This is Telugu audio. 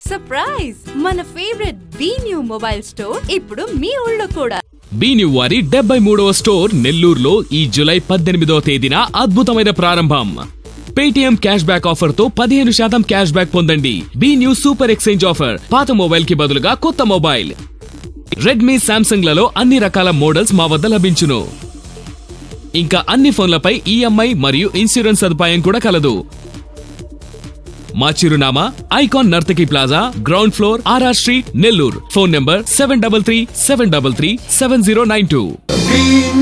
సర్ప్రైజ్ మన favourite be new mobile store ఇప్పుడు మీ ఊళ్ళో కూడా బీన్యూ వారి డెబ్బై మూడవ స్టోర్ నెల్లూరులో ఈ జులై పద్దెనిమిదవ తేదీన అద్భుతమైన ప్రారంభం పేటీఎం క్యాష్ బ్యాక్ ఆఫర్ తో పదిహేను శాతం క్యాష్ బ్యాక్ పొందండి be new super exchange offer పాత మొబైల్ కి బదులుగా కొత్త మొబైల్ రెడ్మీ శాంసంగ్ లలో అన్ని రకాల మోడల్స్ మా వద్ద లభించును ఇంకా అన్ని ఫోన్లపై ఈఎంఐ మరియు ఇన్సూరెన్స్ సదుపాయం కూడా కలదు మా చిరునామా icon Nartaki plaza ground floor RR street Nellore phone number seven double three seven double three seven zero nine two Be